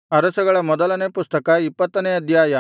ಅರಸುಗಳ ಮೊದಲನೇ ಪುಸ್ತಕ ಇಪ್ಪತ್ತನೇ ಅಧ್ಯಾಯ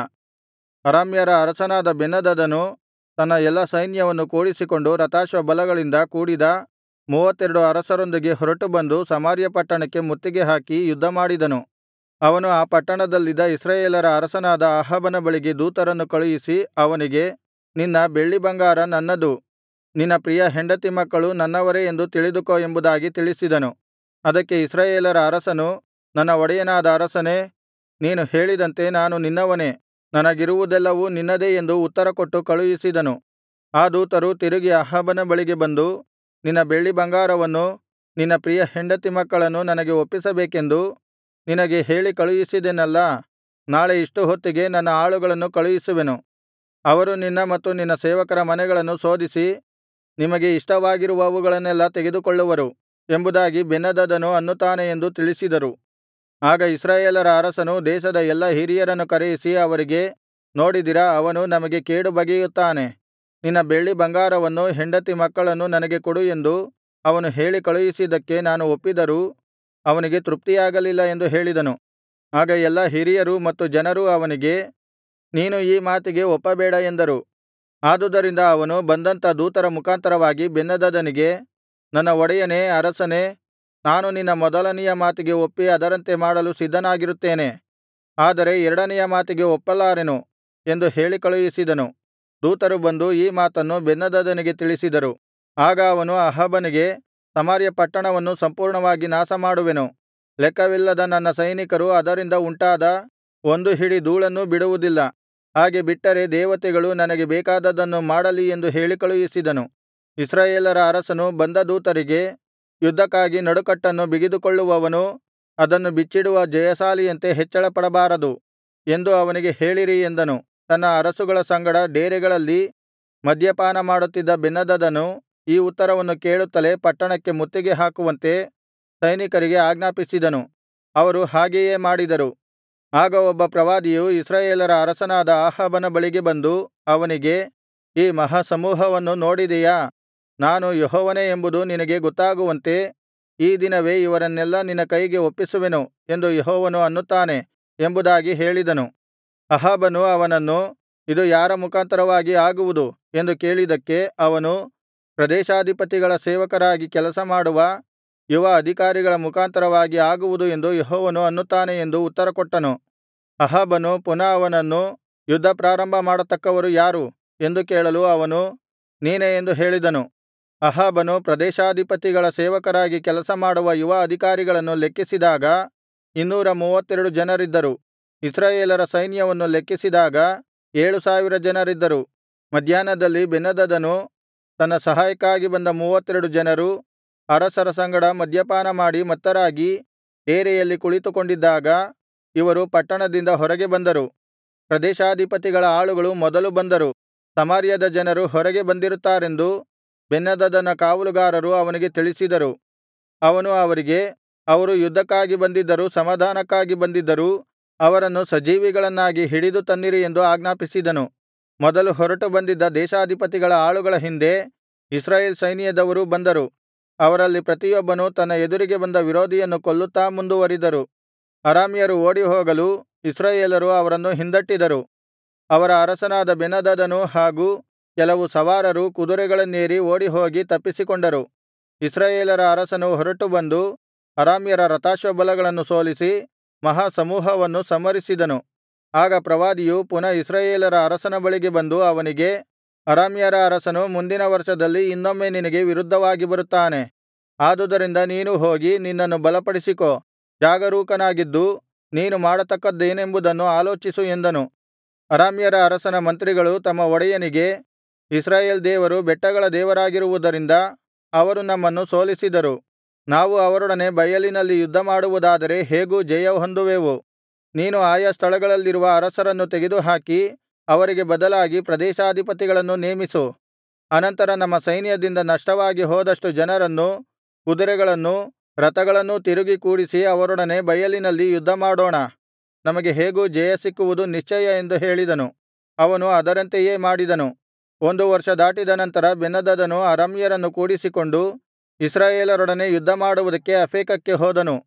ಅರಾಮ್ಯರ ಅರಸನಾದ ಬೆನ್ಹದದನು ತನ್ನ ಎಲ್ಲಾ ಸೈನ್ಯವನ್ನು ಕೂಡಿಸಿಕೊಂಡು ರಥಾಶ್ವಬಲಗಳಿಂದ ಕೂಡಿದ ಮೂವತ್ತೆರಡು ಅರಸರೊಂದಿಗೆ ಹೊರಟು ಬಂದು ಸಮಾರ್ಯ ಪಟ್ಟಣಕ್ಕೆ ಮುತ್ತಿಗೆ ಹಾಕಿ ಯುದ್ಧಮಾಡಿದನು ಅವನು ಆ ಪಟ್ಟಣದಲ್ಲಿದ್ದ ಇಸ್ರಾಯೇಲರ ಅರಸನಾದ ಅಹಾಬನ ಬಳಿಗೆ ದೂತರನ್ನು ಕಳುಹಿಸಿ ಅವನಿಗೆ ನಿನ್ನ ಬೆಳ್ಳಿಬಂಗಾರ ನನ್ನದು ನಿನ್ನ ಪ್ರಿಯ ಹೆಂಡತಿ ಮಕ್ಕಳು ನನ್ನವರೇ ಎಂದು ತಿಳಿದುಕೋ ಎಂಬುದಾಗಿ ತಿಳಿಸಿದನು ಅದಕ್ಕೆ ಇಸ್ರಾಯೇಲರ ಅರಸನು ನನ್ನ ಒಡೆಯನಾದ ಅರಸನೇ ನೀನು ಹೇಳಿದಂತೆ ನಾನು ನಿನ್ನವನೇ ನನಗಿರುವುದೆಲ್ಲವೂ ನಿನ್ನದೇ ಎಂದು ಉತ್ತರಕೊಟ್ಟು ಕಳುಹಿಸಿದನು ಆ ದೂತರು ತಿರುಗಿ ಅಹಾಬನ ಬಳಿಗೆ ಬಂದು ನಿನ್ನ ಬೆಳ್ಳಿಬಂಗಾರವನ್ನೂ ನಿನ್ನ ಪ್ರಿಯ ಹೆಂಡತಿ ಮಕ್ಕಳನ್ನು ನನಗೆ ಒಪ್ಪಿಸಬೇಕೆಂದು ನಿನಗೆ ಹೇಳಿ ಕಳುಹಿಸಿದೆನಲ್ಲಾ ನಾಳೆ ಇಷ್ಟು ಹೊತ್ತಿಗೆ ನನ್ನ ಆಳುಗಳನ್ನು ಕಳುಹಿಸುವೆನು ಅವರು ನಿನ್ನ ಮತ್ತು ನಿನ್ನ ಸೇವಕರ ಮನೆಗಳನ್ನು ಶೋಧಿಸಿ ನಿಮಗೆ ಇಷ್ಟವಾಗಿರುವವುಗಳನ್ನೆಲ್ಲಾ ತೆಗೆದುಕೊಳ್ಳುವರು ಎಂಬುದಾಗಿ ಬೆನ್ಹದದನು ಅನ್ನುತ್ತಾನೆ ಎಂದು ತಿಳಿಸಿದರು ಆಗ ಇಸ್ರಾಯೇಲರ ಅರಸನು ದೇಶದ ಎಲ್ಲಾ ಹಿರಿಯರನ್ನು ಕರೆಯಿಸಿ ಅವರಿಗೆ ನೋಡಿದಿರಾ ಅವನು ನಮಗೆ ಕೇಡು ಬಗೆಯುತ್ತಾನೆ ನಿನ್ನ ಬೆಳ್ಳಿಬಂಗಾರವನ್ನೂ ಹೆಂಡತಿ ಮಕ್ಕಳನ್ನು ನನಗೆ ಕೊಡು ಎಂದು ಅವನು ಹೇಳಿ ಕಳುಹಿಸಿದ್ದಕ್ಕೆ ನಾನು ಒಪ್ಪಿದರೂ ಅವನಿಗೆ ತೃಪ್ತಿಯಾಗಲಿಲ್ಲ ಎಂದು ಹೇಳಿದನು ಆಗ ಎಲ್ಲಾ ಹಿರಿಯರೂ ಮತ್ತು ಜನರೂ ಅವನಿಗೆ ನೀನು ಈ ಮಾತಿಗೆ ಒಪ್ಪಬೇಡ ಎಂದರು ಆದುದರಿಂದ ಅವನು ಬಂದಂಥ ದೂತರ ಮುಖಾಂತರವಾಗಿ ಬೆನ್ಹದದನಿಗೆ ನನ್ನ ಒಡೆಯನೇ ಅರಸನೇ ನಾನು ನಿನ್ನ ಮೊದಲನೆಯ ಮಾತಿಗೆ ಒಪ್ಪಿ ಅದರಂತೆ ಮಾಡಲು ಸಿದ್ಧನಾಗಿರುತ್ತೇನೆ ಆದರೆ ಎರಡನೆಯ ಮಾತಿಗೆ ಒಪ್ಪಲಾರೆನು ಎಂದು ಹೇಳಿ ಕಳುಹಿಸಿದನು ದೂತರು ಬಂದು ಈ ಮಾತನ್ನು ಬೆನ್ಹದದನಿಗೆ ತಿಳಿಸಿದರು ಆಗ ಅವನು ಅಹಾಬನಿಗೆ ಸಮಾರ್ಯ ಪಟ್ಟಣವನ್ನು ಸಂಪೂರ್ಣವಾಗಿ ನಾಶಮಾಡುವೆನು ಲೆಕ್ಕವಿಲ್ಲದ ನನ್ನ ಸೈನಿಕರು ಅದರಿಂದ ಉಂಟಾದ ಒಂದು ಹಿಡಿ ಧೂಳನ್ನೂ ಬಿಡುವುದಿಲ್ಲ ಹಾಗೆ ಬಿಟ್ಟರೆ ದೇವತೆಗಳು ನನಗೆ ಬೇಕಾದದ್ದನ್ನು ಮಾಡಲಿ ಎಂದು ಹೇಳಿ ಕಳುಹಿಸಿದನು ಇಸ್ರಾಯೇಲರ ಅರಸನು ಬಂದ ದೂತರಿಗೆ ಯುದ್ಧಕ್ಕಾಗಿ ನಡುಕಟ್ಟನ್ನು ಬಿಗಿದುಕೊಳ್ಳುವವನು ಅದನ್ನು ಬಿಚ್ಚಿಡುವ ಜಯಶಾಲಿಯಂತೆ ಹೆಚ್ಚಳಪಡಬಾರದು ಎಂದು ಅವನಿಗೆ ಹೇಳಿರಿ ಎಂದನು ತನ್ನ ಅರಸುಗಳ ಸಂಗಡ ಡೇರೆಗಳಲ್ಲಿ ಮದ್ಯಪಾನ ಮಾಡುತ್ತಿದ್ದ ಬೆನ್ಹದದನು ಈ ಉತ್ತರವನ್ನು ಕೇಳುತ್ತಲೇ ಪಟ್ಟಣಕ್ಕೆ ಮುತ್ತಿಗೆ ಹಾಕುವಂತೆ ಸೈನಿಕರಿಗೆ ಆಜ್ಞಾಪಿಸಿದನು ಅವರು ಹಾಗೆಯೇ ಮಾಡಿದರು ಆಗ ಒಬ್ಬ ಪ್ರವಾದಿಯು ಇಸ್ರಾಯೇಲರ ಅರಸನಾದ ಅಹಾಬನ ಬಳಿಗೆ ಬಂದು ಅವನಿಗೆ ಈ ಮಹಾಸಮೂಹವನ್ನು ನೋಡಿದೆಯಾ ನಾನು ಯೆಹೋವನೇ ಎಂಬುದು ನಿನಗೆ ಗೊತ್ತಾಗುವಂತೆ ಈ ದಿನವೇ ಇವರನ್ನೆಲ್ಲಾ ನಿನ್ನ ಕೈಗೆ ಒಪ್ಪಿಸುವೆನು ಎಂದು ಯೆಹೋವನು ಅನ್ನುತ್ತಾನೆ ಎಂಬುದಾಗಿ ಹೇಳಿದನು ಅಹಾಬನು ಅವನನ್ನು ಇದು ಯಾರ ಮುಖಾಂತರವಾಗಿ ಆಗುವುದು ಎಂದು ಕೇಳಿದ್ದಕ್ಕೆ ಅವನು ಪ್ರದೇಶಾಧಿಪತಿಗಳ ಸೇವಕರಾಗಿ ಕೆಲಸ ಮಾಡುವ ಯುವ ಅಧಿಕಾರಿಗಳ ಮುಖಾಂತರವಾಗಿ ಆಗುವುದು ಎಂದು ಯೆಹೋವನು ಅನ್ನುತ್ತಾನೆ ಎಂದು ಉತ್ತರಕೊಟ್ಟನು ಅಹಾಬನು ಪುನಃ ಅವನನ್ನು ಯುದ್ಧ ಪ್ರಾರಂಭ ಮಾಡತಕ್ಕವರು ಯಾರು ಎಂದು ಕೇಳಲು ಅವನು ನೀನೇ ಎಂದು ಹೇಳಿದನು ಅಹಾಬನು ಪ್ರದೇಶಾಧಿಪತಿಗಳ ಸೇವಕರಾಗಿ ಕೆಲಸ ಮಾಡುವ ಯುವ ಅಧಿಕಾರಿಗಳನ್ನು ಲೆಕ್ಕಿಸಿದಾಗ ಇನ್ನೂರ ಮೂವತ್ತೆರಡು ಜನರಿದ್ದರು ಇಸ್ರಾಯೇಲರ ಸೈನ್ಯವನ್ನು ಲೆಕ್ಕಿಸಿದಾಗ ಏಳು ಸಾವಿರ ಜನರಿದ್ದರು ಮಧ್ಯಾಹ್ನದಲ್ಲಿ ಬೆನ್ಹದದನು ತನ್ನ ಸಹಾಯಕ್ಕಾಗಿ ಬಂದ ಮೂವತ್ತೆರಡು ಜನರು ಅರಸರ ಸಂಗಡ ಮದ್ಯಪಾನ ಮಾಡಿ ಮತ್ತರಾಗಿ ಡೇರೆಯಲ್ಲಿ ಕುಳಿತುಕೊಂಡಿದ್ದಾಗ ಇವರು ಪಟ್ಟಣದಿಂದ ಹೊರಗೆ ಬಂದರು ಪ್ರದೇಶಾಧಿಪತಿಗಳ ಆಳುಗಳು ಮೊದಲು ಬಂದರು ಸಮಾರ್ಯದ ಜನರು ಹೊರಗೆ ಬಂದಿರುತ್ತಾರೆಂದು ಬೆನ್ಹದದನ ಕಾವಲುಗಾರರು ಅವನಿಗೆ ತಿಳಿಸಿದರು ಅವನು ಅವರಿಗೆ ಅವರು ಯುದ್ಧಕ್ಕಾಗಿ ಬಂದಿದ್ದರೂ ಸಮಾಧಾನಕ್ಕಾಗಿ ಬಂದಿದ್ದರೂ ಅವರನ್ನು ಸಜೀವಿಗಳನ್ನಾಗಿ ಹಿಡಿದು ತನ್ನಿರಿ ಎಂದು ಆಜ್ಞಾಪಿಸಿದನು ಮೊದಲು ಹೊರಟು ಬಂದಿದ್ದ ದೇಶಾಧಿಪತಿಗಳ ಆಳುಗಳ ಹಿಂದೆ ಇಸ್ರಾಯೇಲ್ ಸೈನ್ಯದವರೂ ಬಂದರು ಅವರಲ್ಲಿ ಪ್ರತಿಯೊಬ್ಬನೂ ತನ್ನ ಎದುರಿಗೆ ಬಂದ ವಿರೋಧಿಯನ್ನು ಕೊಲ್ಲುತ್ತಾ ಮುಂದುವರಿದರು ಅರಾಮ್ಯರು ಓಡಿಹೋಗಲು ಇಸ್ರಾಯೇಲರು ಅವರನ್ನು ಹಿಂದಟ್ಟಿದರು ಅವರ ಅರಸನಾದ ಬೆನ್ಹದದನೂ ಹಾಗೂ ಕೆಲವು ಸವಾರರು ಕುದುರೆಗಳನ್ನೇರಿ ಓಡಿಹೋಗಿ ತಪ್ಪಿಸಿಕೊಂಡರು ಇಸ್ರಾಯೇಲರ ಅರಸನು ಹೊರಟು ಬಂದು ಅರಾಮ್ಯರ ರಥಾಶ್ವಬಲಗಳನ್ನು ಸೋಲಿಸಿ ಮಹಾಸಮೂಹವನ್ನು ಸಂಹರಿಸಿದನು ಆಗ ಪ್ರವಾದಿಯು ಪುನಃ ಇಸ್ರಾಯೇಲರ ಅರಸನ ಬಳಿಗೆ ಬಂದು ಅವನಿಗೆ ಅರಾಮ್ಯರ ಅರಸನು ಮುಂದಿನ ವರ್ಷದಲ್ಲಿ ಇನ್ನೊಮ್ಮೆ ನಿನಗೆ ವಿರುದ್ಧವಾಗಿ ಬರುತ್ತಾನೆ ಆದುದರಿಂದ ನೀನು ಹೋಗಿ ನಿನ್ನನ್ನು ಬಲಪಡಿಸಿಕೋ ಜಾಗರೂಕನಾಗಿದ್ದು ನೀನು ಮಾಡತಕ್ಕದ್ದೇನೆಂಬುದನ್ನು ಆಲೋಚಿಸು ಎಂದನು ಅರಾಮ್ಯರ ಅರಸನ ಮಂತ್ರಿಗಳು ತಮ್ಮ ಒಡೆಯನಿಗೆ ಇಸ್ರಾಯೇಲ್ ದೇವರು ಬೆಟ್ಟಗಳ ದೇವರಾಗಿರುವುದರಿಂದ ಅವರು ನಮ್ಮನ್ನು ಸೋಲಿಸಿದರು ನಾವು ಅವರೊಡನೆ ಬಯಲಿನಲ್ಲಿ ಯುದ್ಧಮಾಡುವುದಾದರೆ ಹೇಗೂ ಜಯಹೊಂದುವೆವು ನೀನು ಆಯಾ ಸ್ಥಳಗಳಲ್ಲಿರುವ ಅರಸರನ್ನು ತೆಗೆದುಹಾಕಿ ಅವರಿಗೆ ಬದಲಾಗಿ ಪ್ರದೇಶಾಧಿಪತಿಗಳನ್ನು ನೇಮಿಸು ಅನಂತರ ನಮ್ಮ ಸೈನ್ಯದಿಂದ ನಷ್ಟವಾಗಿ ಹೋದಷ್ಟು ಜನರನ್ನೂ ಕುದುರೆಗಳನ್ನೂ ರಥಗಳನ್ನೂ ತಿರುಗಿ ಕೂಡಿಸಿ ಅವರೊಡನೆ ಬಯಲಿನಲ್ಲಿ ಯುದ್ಧಮಾಡೋಣ ನಮಗೆ ಹೇಗೂ ಜಯ ಸಿಕ್ಕುವುದು ನಿಶ್ಚಯ ಎಂದು ಹೇಳಿದನು ಅವನು ಅದರಂತೆಯೇ ಮಾಡಿದನು ಒಂದು ವರ್ಷ ದಾಟಿದ ನಂತರ ಬೆನ್ಹದದನು ಅರಾಮ್ಯರನ್ನು ಕೂಡಿಸಿಕೊಂಡು ಇಸ್ರಾಯೇಲರೊಡನೆ ಯುದ್ಧಮಾಡುವುದಕ್ಕೆ ಅಫೇಕಕ್ಕೆ ಹೋದನು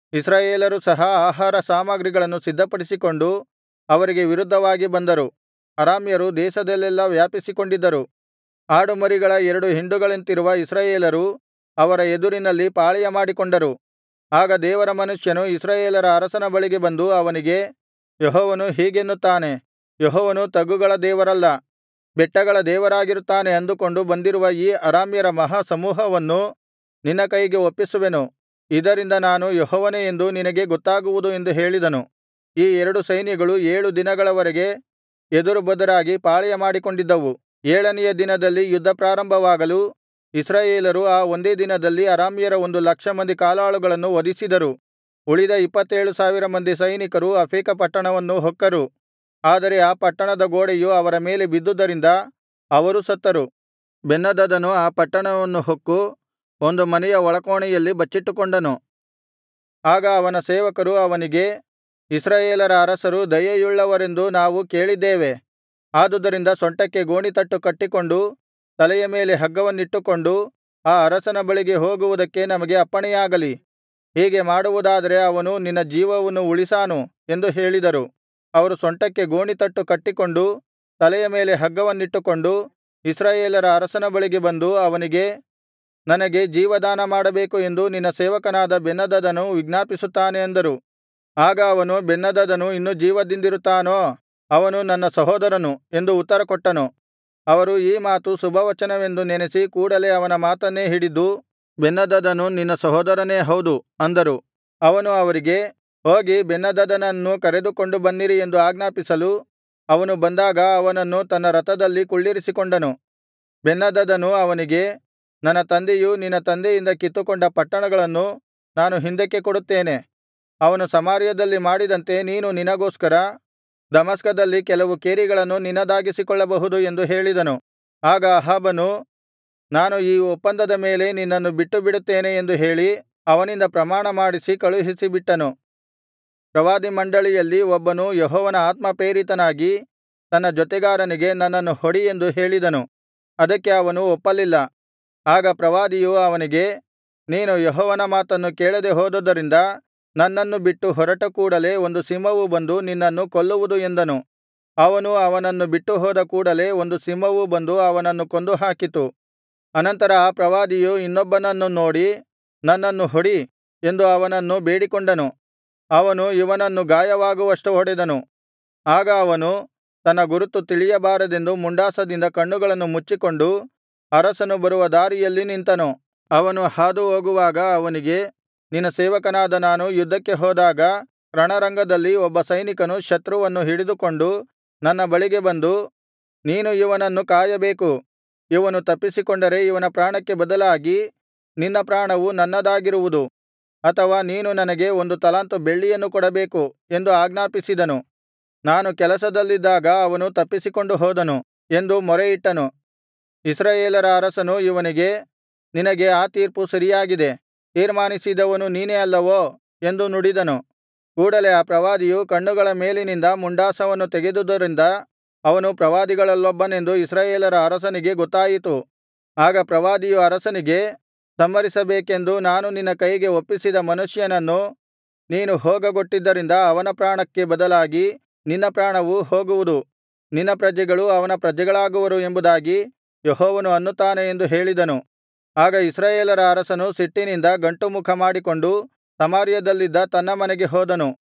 ಇಸ್ರಾಯೇಲರು ಸಹ ಆಹಾರ ಸಾಮಗ್ರಿಗಳನ್ನು ಸಿದ್ಧಪಡಿಸಿಕೊಂಡು ಅವರಿಗೆ ವಿರುದ್ಧವಾಗಿ ಬಂದರು ಅರಾಮ್ಯರು ದೇಶದಲ್ಲೆಲ್ಲಾ ವ್ಯಾಪಿಸಿಕೊಂಡಿದ್ದರು ಆಡುಮರಿಗಳ ಎರಡು ಹಿಂಡುಗಳಂತಿರುವ ಇಸ್ರಾಯೇಲರು ಅವರ ಎದುರಿನಲ್ಲಿ ಪಾಳೆಯಮಾಡಿಕೊಂಡರು ಆಗ ದೇವರ ಮನುಷ್ಯನು ಇಸ್ರಾಯೇಲರ ಅರಸನ ಬಳಿಗೆ ಬಂದು ಅವನಿಗೆ ಯೆಹೋವನು ಹೀಗೆನ್ನುತ್ತಾನೆ ಯೆಹೋವನು ತಗ್ಗುಗಳ ದೇವರಲ್ಲ ಬೆಟ್ಟಗಳ ದೇವರಾಗಿರುತ್ತಾನೆ ಅಂದುಕೊಂಡು ಬಂದಿರುವ ಈ ಅರಾಮ್ಯರ ಮಹಾ ಸಮೂಹವನ್ನು ನಿನ್ನ ಕೈಗೆ ಒಪ್ಪಿಸುವೆನು ಇದರಿಂದ ನಾನು ಯೆಹೋವನೇ ಎಂದು ನಿನಗೆ ಗೊತ್ತಾಗುವುದು ಎಂದು ಹೇಳಿದನು ಈ ಎರಡು ಸೈನ್ಯಗಳು ಏಳು ದಿನಗಳವರೆಗೆ ಎದುರುಬದುರಾಗಿ ಪಾಳೆಯಮಾಡಿಕೊಂಡಿದ್ದವು ಏಳನೆಯ ದಿನದಲ್ಲಿ ಯುದ್ಧ ಪ್ರಾರಂಭವಾಗಲು ಇಸ್ರಾಯೇಲರು ಆ ಒಂದೇ ದಿನದಲ್ಲಿ ಅರಾಮ್ಯರ ಒಂದು ಲಕ್ಷ ಮಂದಿ ಕಾಲಾಳುಗಳನ್ನು ವಧಿಸಿದರು ಉಳಿದ ಇಪ್ಪತ್ತೇಳು ಸಾವಿರ ಮಂದಿ ಸೈನಿಕರು ಅಫೇಕ ಪಟ್ಟಣವನ್ನು ಹೊಕ್ಕರು ಆದರೆ ಆ ಪಟ್ಟಣದ ಗೋಡೆಯು ಅವರ ಮೇಲೆ ಬಿದ್ದುದರಿಂದ ಅವರೂ ಸತ್ತರು ಬೆನ್ಹದದನು ಆ ಪಟ್ಟಣವನ್ನು ಹೊಕ್ಕು ಒಂದು ಮನೆಯ ಒಳಕೋಣೆಯಲ್ಲಿ ಬಚ್ಚಿಟ್ಟುಕೊಂಡನು ಆಗ ಅವನ ಸೇವಕರು ಅವನಿಗೆ ಇಸ್ರಾಯೇಲರ ಅರಸರು ದಯೆಯುಳ್ಳವರೆಂದು ನಾವು ಕೇಳಿದ್ದೇವೆ ಆದುದರಿಂದ ಸೊಂಟಕ್ಕೆ ಗೋಣಿತಟ್ಟು ಕಟ್ಟಿಕೊಂಡು ತಲೆಯ ಮೇಲೆ ಹಗ್ಗವನ್ನಿಟ್ಟುಕೊಂಡು ಆ ಅರಸನ ಬಳಿಗೆ ಹೋಗುವುದಕ್ಕೆ ನಮಗೆ ಅಪ್ಪಣೆಯಾಗಲಿ ಹೀಗೆ ಮಾಡುವುದಾದರೆ ಅವನು ನಿನ್ನ ಜೀವವನ್ನು ಉಳಿಸಾನು ಎಂದು ಹೇಳಿದರು ಅವರು ಸೊಂಟಕ್ಕೆ ಗೋಣಿತಟ್ಟು ಕಟ್ಟಿಕೊಂಡು ತಲೆಯ ಮೇಲೆ ಹಗ್ಗವನ್ನಿಟ್ಟುಕೊಂಡು ಇಸ್ರಾಯೇಲರ ಅರಸನ ಬಳಿಗೆ ಬಂದು ಅವನಿಗೆ ನನಗೆ ಜೀವದಾನ ಮಾಡಬೇಕು ಎಂದು ನಿನ್ನ ಸೇವಕನಾದ ಬೆನ್ಹದದನು ವಿಜ್ಞಾಪಿಸುತ್ತಾನೆ ಅಂದರು ಆಗ ಅವನು ಬೆನ್ಹದದನು ಇನ್ನೂ ಜೀವದಿಂದಿರುತ್ತಾನೋ ಅವನು ನನ್ನ ಸಹೋದರನು ಎಂದು ಉತ್ತರಕೊಟ್ಟನು ಅವರು ಈ ಮಾತು ಶುಭವಚನವೆಂದು ನೆನಸಿ ಕೂಡಲೆ ಅವನ ಮಾತನ್ನೇ ಹಿಡಿದು ಬೆನ್ಹದದನು ನಿನ್ನ ಸಹೋದರನೇ ಹೌದು ಅಂದರು ಅವನು ಅವರಿಗೆ ಹೋಗಿ ಬೆನ್ಹದದನನ್ನು ಕರೆದುಕೊಂಡು ಬನ್ನಿರಿ ಎಂದು ಆಜ್ಞಾಪಿಸಲು ಅವನು ಬಂದಾಗ ಅವನನ್ನು ತನ್ನ ರಥದಲ್ಲಿ ಕುಳ್ಳಿರಿಸಿಕೊಂಡನು ಬೆನ್ಹದದನು ಅವನಿಗೆ ನನ್ನ ತಂದೆಯು ನಿನ್ನ ತಂದೆಯಿಂದ ಕಿತ್ತುಕೊಂಡ ಪಟ್ಟಣಗಳನ್ನು ನಾನು ಹಿಂದಕ್ಕೆ ಕೊಡುತ್ತೇನೆ ಅವನು ಸಮಾರ್ಯದಲ್ಲಿ ಮಾಡಿದಂತೆ ನೀನು ನಿನಗೋಸ್ಕರ ದಮಸ್ಕದಲ್ಲಿ ಕೆಲವು ಕೇರಿಗಳನ್ನು ನಿನ್ನದಾಗಿಸಿಕೊಳ್ಳಬಹುದು ಎಂದು ಹೇಳಿದನು ಆಗ ಅಹಾಬನು ನಾನು ಈ ಒಪ್ಪಂದದ ಮೇಲೆ ನಿನ್ನನ್ನು ಬಿಟ್ಟುಬಿಡುತ್ತೇನೆ ಎಂದು ಹೇಳಿ ಅವನಿಂದ ಪ್ರಮಾಣ ಮಾಡಿಸಿ ಕಳುಹಿಸಿಬಿಟ್ಟನು ಪ್ರವಾದಿ ಮಂಡಳಿಯಲ್ಲಿ ಒಬ್ಬನು ಯೆಹೋವನ ಆತ್ಮಪ್ರೇರಿತನಾಗಿ ತನ್ನ ಜೊತೆಗಾರನಿಗೆ ನನ್ನನ್ನು ಹೊಡಿ ಎಂದು ಹೇಳಿದನು ಅದಕ್ಕೆ ಅವನು ಒಪ್ಪಲಿಲ್ಲ ಆಗ ಪ್ರವಾದಿಯು ಅವನಿಗೆ ನೀನು ಯೆಹೋವನ ಮಾತನ್ನು ಕೇಳದೆ ಹೋದುದರಿಂದ ನನ್ನನ್ನು ಬಿಟ್ಟು ಹೊರಟ ಕೂಡಲೆ ಒಂದು ಸಿಂಹವು ಬಂದು ನಿನ್ನನ್ನು ಕೊಲ್ಲುವುದು ಎಂದನು ಅವನು ಅವನನ್ನು ಬಿಟ್ಟು ಹೋದ ಕೂಡಲೆ ಒಂದು ಸಿಂಹವು ಬಂದು ಅವನನ್ನು ಕೊಂದು ಹಾಕಿತು ಅನಂತರ ಆ ಪ್ರವಾದಿಯು ಇನ್ನೊಬ್ಬನನ್ನು ನೋಡಿ ನನ್ನನ್ನು ಹೊಡಿ ಎಂದು ಅವನನ್ನು ಬೇಡಿಕೊಂಡನು ಅವನು ಇವನನ್ನು ಗಾಯವಾಗುವಷ್ಟು ಹೊಡೆದನು ಆಗ ಅವನು ತನ್ನ ಗುರುತು ತಿಳಿಯಬಾರದೆಂದು ಮುಂಡಾಸದಿಂದ ಕಣ್ಣುಗಳನ್ನು ಮುಚ್ಚಿಕೊಂಡು ಅರಸನು ಬರುವ ದಾರಿಯಲ್ಲಿ ನಿಂತನು ಅವನು ಹಾದು ಹೋಗುವಾಗ ಅವನಿಗೆ ನಿನ್ನ ಸೇವಕನಾದ ನಾನು ಯುದ್ಧಕ್ಕೆ ಹೋದಾಗ ರಣರಂಗದಲ್ಲಿ ಒಬ್ಬ ಸೈನಿಕನು ಶತ್ರುವನ್ನು ಹಿಡಿದುಕೊಂಡು ನನ್ನ ಬಳಿಗೆ ಬಂದು ನೀನು ಇವನನ್ನು ಕಾಯಬೇಕು ಇವನು ತಪ್ಪಿಸಿಕೊಂಡರೆ ಇವನ ಪ್ರಾಣಕ್ಕೆ ಬದಲಾಗಿ ನಿನ್ನ ಪ್ರಾಣವು ನನ್ನದಾಗಿರುವುದು ಅಥವಾ ನೀನು ನನಗೆ ಒಂದು ತಲಾಂತು ಬೆಳ್ಳಿಯನ್ನು ಕೊಡಬೇಕು ಎಂದು ಆಜ್ಞಾಪಿಸಿದನು ನಾನು ಕೆಲಸದಲ್ಲಿದ್ದಾಗ ಅವನು ತಪ್ಪಿಸಿಕೊಂಡು ಹೋದನು ಎಂದು ಮೊರೆಯಿಟ್ಟನು ಇಸ್ರಾಯೇಲರ ಅರಸನು ಇವನಿಗೆ ನಿನಗೆ ಆ ತೀರ್ಪು ಸರಿಯಾಗಿದೆ ತೀರ್ಮಾನಿಸಿದವನು ನೀನೇ ಅಲ್ಲವೋ ಎಂದು ನುಡಿದನು ಕೂಡಲೆ ಆ ಪ್ರವಾದಿಯು ಕಣ್ಣುಗಳ ಮೇಲಿನಿಂದ ಮುಂಡಾಸವನ್ನು ತೆಗೆದುದರಿಂದ ಅವನು ಪ್ರವಾದಿಗಳಲ್ಲೊಬ್ಬನೆಂದು ಇಸ್ರಾಯೇಲರ ಅರಸನಿಗೆ ಗೊತ್ತಾಯಿತು ಆಗ ಪ್ರವಾದಿಯು ಅರಸನಿಗೆ ಸಂಹರಿಸಬೇಕೆಂದು ನಾನು ನಿನ್ನ ಕೈಗೆ ಒಪ್ಪಿಸಿದ ಮನುಷ್ಯನನ್ನು ನೀನು ಹೋಗಗೊಟ್ಟಿದ್ದರಿಂದ ಅವನ ಪ್ರಾಣಕ್ಕೆ ಬದಲಾಗಿ ನಿನ್ನ ಪ್ರಾಣವು ಹೋಗುವುದು ನಿನ್ನ ಪ್ರಜೆಗಳು ಅವನ ಪ್ರಜೆಗಳಾಗುವರು ಎಂಬುದಾಗಿ ಯೆಹೋವನು ಅನ್ನುತ್ತಾನೆ ಎಂದು ಹೇಳಿದನು ಆಗ ಇಸ್ರಾಯೇಲರ ಅರಸನು ಸಿಟ್ಟಿನಿಂದ ಗಂಟುಮುಖ ಮಾಡಿಕೊಂಡು ಸಮಾರ್ಯದಲ್ಲಿದ್ದ ತನ್ನ ಮನೆಗೆ ಹೋದನು